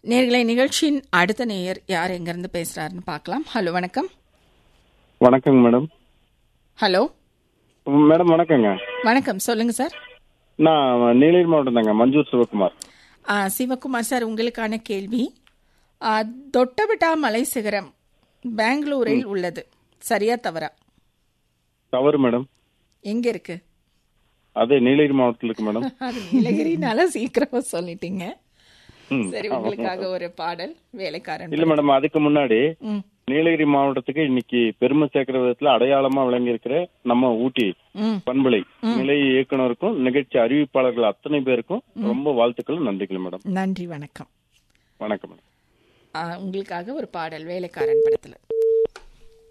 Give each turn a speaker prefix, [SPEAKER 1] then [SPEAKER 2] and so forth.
[SPEAKER 1] நேர்களை நிகழ்ச்சியின் அடுத்த நேயர் யார் எங்கிருந்து பேசுறாருன்னு பார்க்கலாம் ஹலோ வணக்கம்
[SPEAKER 2] வணக்கங்க மேடம்
[SPEAKER 1] ஹலோ
[SPEAKER 2] மேடம் வணக்கங்க
[SPEAKER 1] வணக்கம் சொல்லுங்க சார்
[SPEAKER 2] நான் நீலகிரி மாவட்டம் தாங்க மஞ்சூர் சிவகுமார்
[SPEAKER 1] ஆ, சிவகுமார் சார் உங்களுக்கான கேள்வி ஆ, தொட்டபெட்டா மலை சிகரம் பெங்களூரில் உள்ளது சரியா தவறா
[SPEAKER 2] தவறு மேடம்
[SPEAKER 1] எங்க இருக்கு
[SPEAKER 2] அது நீலகிரி மாவட்டத்தில் இருக்கு மேடம்
[SPEAKER 1] அது நீலகிரினால சீக்கிரமா சொல்லிட்டீங்க
[SPEAKER 2] ம்.
[SPEAKER 1] சரி உங்களுக்காக ஒரு பாடல் வேலைக்காரன்
[SPEAKER 2] இல்ல மேடம் அதுக்கு முன்னாடி
[SPEAKER 1] ம்,
[SPEAKER 2] நீலகிரி மாவட்டத்துக்கு இன்னைக்கு பெருமை சேர்க்கிற விதத்துல அடையாளமா விளங்கி இருக்கிற நம்ம ஊட்டி
[SPEAKER 1] ம்.
[SPEAKER 2] பண்பலை நிலைய இயக்குனருக்கும் நிகழ்ச்சி அறிவிப்பாளர்கள் அத்தனை பேருக்கும் ரொம்ப வாழ்த்துக்கள் நன்றிகள் மேடம்
[SPEAKER 1] நன்றி வணக்கம்
[SPEAKER 2] வணக்கம் மேடம்
[SPEAKER 1] ஆ, உங்களுக்காக ஒரு பாடல் வேலைக்காரன் படத்துல